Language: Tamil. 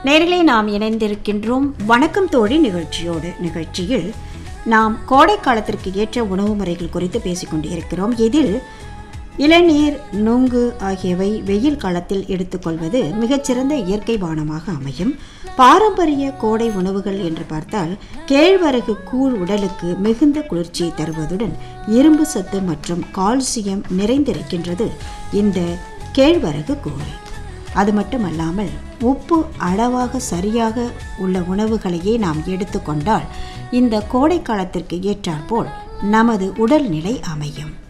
நேரிலே நாம் இணைந்திருக்கின்றோம் வணக்கம் தோழி நிகழ்ச்சியோடு நிகழ்ச்சியில் நாம் கோடை காலத்திற்கு ஏற்ற உணவு முறைகள் குறித்து பேசிக்கொண்டு இருக்கிறோம் இதில் இளநீர் நுங்கு ஆகியவை வெயில் காலத்தில் எடுத்துக்கொள்வது மிகச்சிறந்த இயற்கை பானமாக அமையும் பாரம்பரிய கோடை உணவுகள் என்று பார்த்தால் கேழ்வரகு கூழ் உடலுக்கு மிகுந்த குளிர்ச்சியை தருவதுடன் இரும்பு சத்து மற்றும் கால்சியம் நிறைந்திருக்கின்றது இந்த கேழ்வரகு கூழ் அது மட்டுமல்லாமல் உப்பு அளவாக சரியாக உள்ள உணவுகளையே நாம் எடுத்துக்கொண்டால் இந்த கோடை காலத்திற்கு ஏற்றாற்போல் நமது உடல்நிலை அமையும்